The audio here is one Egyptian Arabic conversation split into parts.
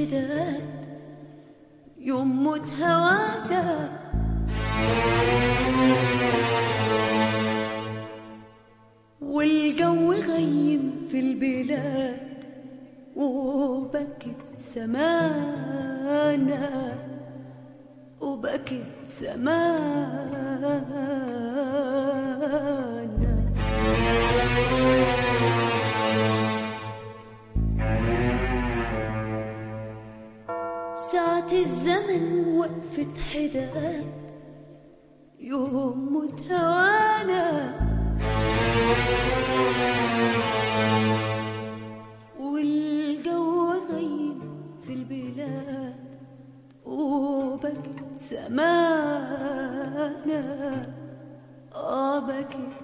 حداد يوم موت هوانا والجو غيم في البلاد وبكت سمانا وبكت سمانا ساعة الزمن وقفت حداد يوم موت هوانا والجو غيم في البلاد وبكت سمانا اه بكت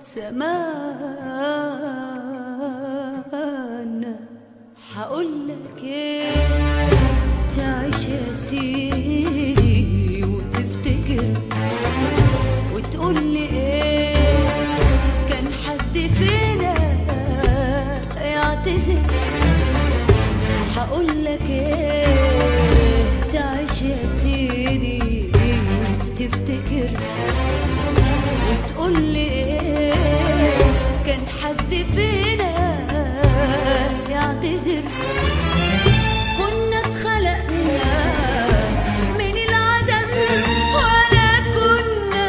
سمانا حقولك ايه تعيش يا سيدي وتفتكر وتقول لي ايه كان حد فينا يعتذر هقول لك ايه تعيش يا سيدي وتفتكر وتقول لي ايه كان حد فينا يعتذر كنا اتخلقنا من العدم ولا كنا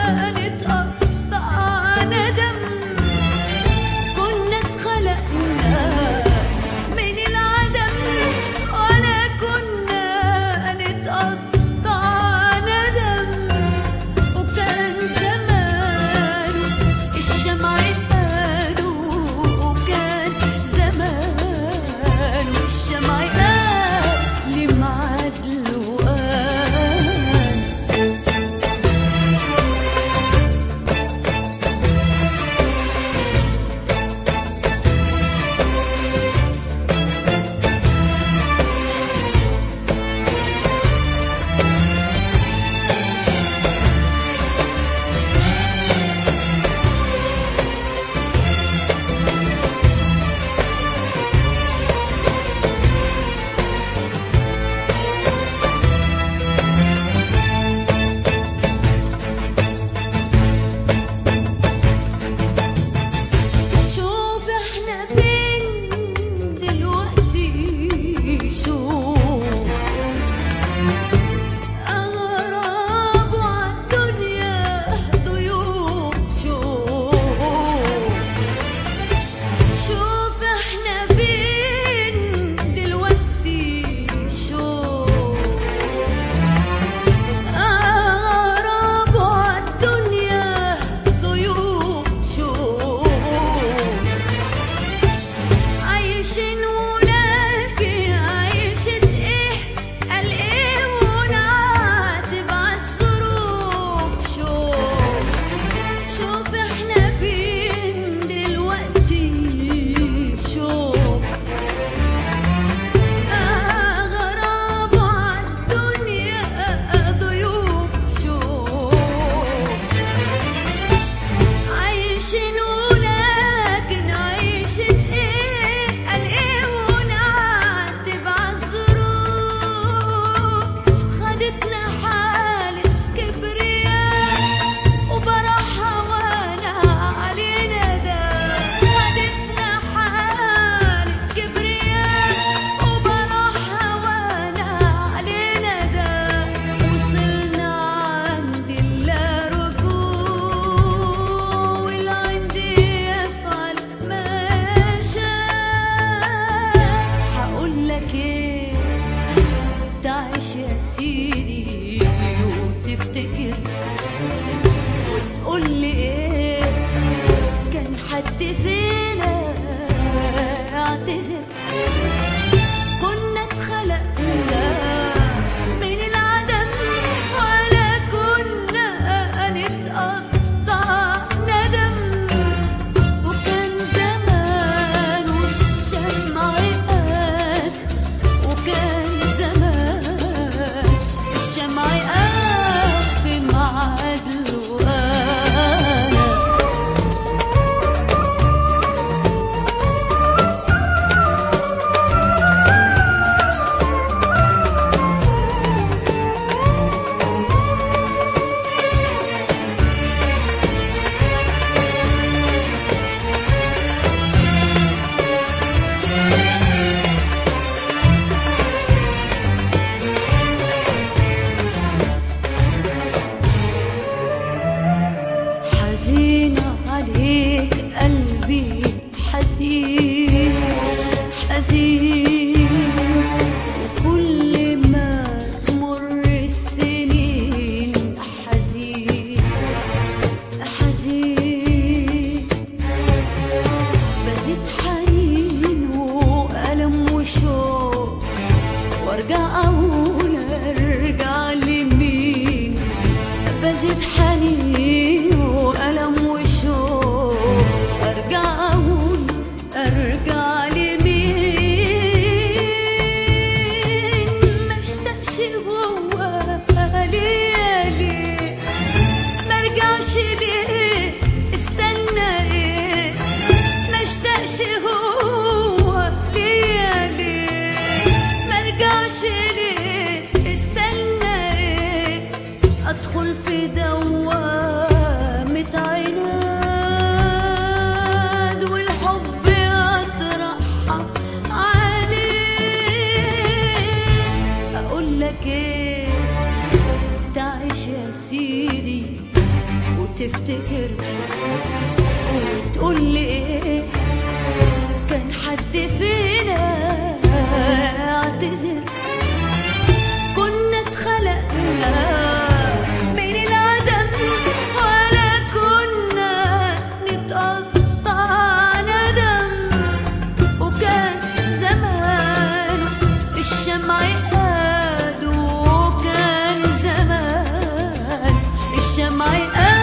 نتقطع ندم كنا اتخلقنا من العدم ولا كنا نتقطع ندم وكان زمان الشمع قالوا وكان زمان الشمع قال لمعاد الوقان شوف احنا فين دلوقتي شوف أغراب عالدنيا ضيوف شوف شوف احنا فين دلوقتي شوف أغراب عالدنيا ضيوف شوف عايشين ولكن عايشة ايه قال ايه ونعاتب عالظروف شوف شوف احنا فين دلوقتي شوف أغراب عالدنيا ضيوف شوف عايشين ولكن عيشة ايه قال ايه ونعتب عالظروف خدتنا حالة كبرياء وبراح هوانا علينا ده خدتنا حالة كبرياء وبراح هوانا علينا ده وصلنا عند الله رجوع والعندي يفعل ما شاء هقول لك ايه تعيش يا سيدي وتفتكر وتقول لي ايه كان حد فينا يعتذر كنا اتخلقنا من العدم ولا كنا نتقطع ندم وكان زمان والشمع قاد وكان زمان وارجع اقول ارجع لمين بزيد حنين والم وشوق ارجع اقول ارجع لمين ما اشتاقش هو ليا ليه مرجعش ليه استنى ايه ما اشتاقش هو ليا ليه مرجعش ليه استنى ايه ادخل في دوامة عناد والحب اترحم عليه اقول لك ايه تعيش يا سيدي وتفتكر وتقول لي ايه كان حد فينا اعتذر كنا اتخلقنا من العدم ولا كنا نتقطع ندم وكان زمان الشمع قاد وكان زمان الشمع قاد